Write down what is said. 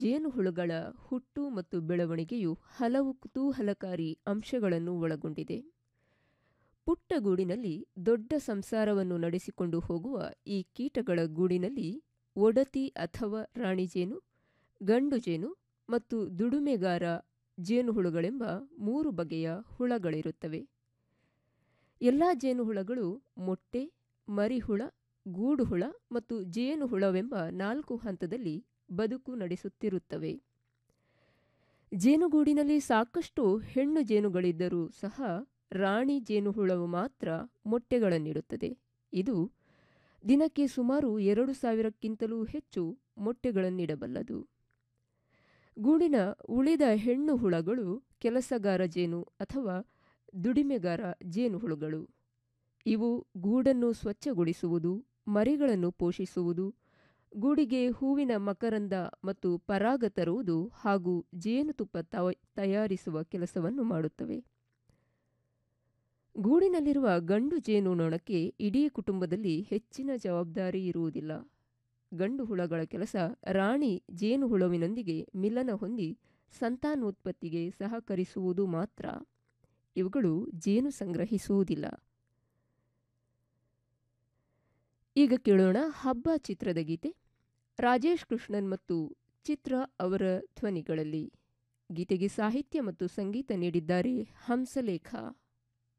ಜೇನುಹುಳುಗಳ ಹುಟ್ಟು ಮತ್ತು ಬೆಳವಣಿಗೆಯು ಹಲವು ಕುತೂಹಲಕಾರಿ ಅಂಶಗಳನ್ನು ಒಳಗೊಂಡಿದೆ ಪುಟ್ಟ ಗೂಡಿನಲ್ಲಿ ದೊಡ್ಡ ಸಂಸಾರವನ್ನು ನಡೆಸಿಕೊಂಡು ಹೋಗುವ ಈ ಕೀಟಗಳ ಗೂಡಿನಲ್ಲಿ ಒಡತಿ ಅಥವಾ ರಾಣಿಜೇನು ಗಂಡು ಜೇನು ಮತ್ತು ದುಡುಮೆಗಾರ ಜೇನುಹುಳುಗಳೆಂಬ ಮೂರು ಬಗೆಯ ಹುಳಗಳಿರುತ್ತವೆ ಎಲ್ಲ ಜೇನುಹುಳಗಳು ಮೊಟ್ಟೆ ಮರಿಹುಳ ಗೂಡುಹುಳ ಮತ್ತು ಜೇನುಹುಳವೆಂಬ ನಾಲ್ಕು ಹಂತದಲ್ಲಿ ಬದುಕು ನಡೆಸುತ್ತಿರುತ್ತವೆ ಜೇನುಗೂಡಿನಲ್ಲಿ ಸಾಕಷ್ಟು ಹೆಣ್ಣು ಜೇನುಗಳಿದ್ದರೂ ಸಹ ರಾಣಿ ಜೇನುಹುಳವು ಮಾತ್ರ ಮೊಟ್ಟೆಗಳನ್ನಿಡುತ್ತದೆ ಇದು ದಿನಕ್ಕೆ ಸುಮಾರು ಎರಡು ಸಾವಿರಕ್ಕಿಂತಲೂ ಹೆಚ್ಚು ಮೊಟ್ಟೆಗಳನ್ನಿಡಬಲ್ಲದು ಗೂಡಿನ ಉಳಿದ ಹೆಣ್ಣು ಹುಳಗಳು ಕೆಲಸಗಾರ ಜೇನು ಅಥವಾ ದುಡಿಮೆಗಾರ ಜೇನುಹುಳುಗಳು ಇವು ಗೂಡನ್ನು ಸ್ವಚ್ಛಗೊಳಿಸುವುದು ಮರಿಗಳನ್ನು ಪೋಷಿಸುವುದು ಗೂಡಿಗೆ ಹೂವಿನ ಮಕರಂದ ಮತ್ತು ಪರಾಗ ತರುವುದು ಹಾಗೂ ಜೇನುತುಪ್ಪ ತಯಾರಿಸುವ ಕೆಲಸವನ್ನು ಮಾಡುತ್ತವೆ ಗೂಡಿನಲ್ಲಿರುವ ಗಂಡು ಜೇನು ನೊಣಕ್ಕೆ ಇಡೀ ಕುಟುಂಬದಲ್ಲಿ ಹೆಚ್ಚಿನ ಜವಾಬ್ದಾರಿ ಇರುವುದಿಲ್ಲ ಗಂಡು ಹುಳಗಳ ಕೆಲಸ ರಾಣಿ ಜೇನುಹುಳುವಿನೊಂದಿಗೆ ಮಿಲನ ಹೊಂದಿ ಸಂತಾನೋತ್ಪತ್ತಿಗೆ ಸಹಕರಿಸುವುದು ಮಾತ್ರ ಇವುಗಳು ಜೇನು ಸಂಗ್ರಹಿಸುವುದಿಲ್ಲ ಈಗ ಕೇಳೋಣ ಹಬ್ಬ ಚಿತ್ರದ ಗೀತೆ ರಾಜೇಶ್ ಕೃಷ್ಣನ್ ಮತ್ತು ಚಿತ್ರ ಅವರ ಧ್ವನಿಗಳಲ್ಲಿ ಗೀತೆಗೆ ಸಾಹಿತ್ಯ ಮತ್ತು ಸಂಗೀತ ನೀಡಿದ್ದಾರೆ ಹಂಸಲೇಖ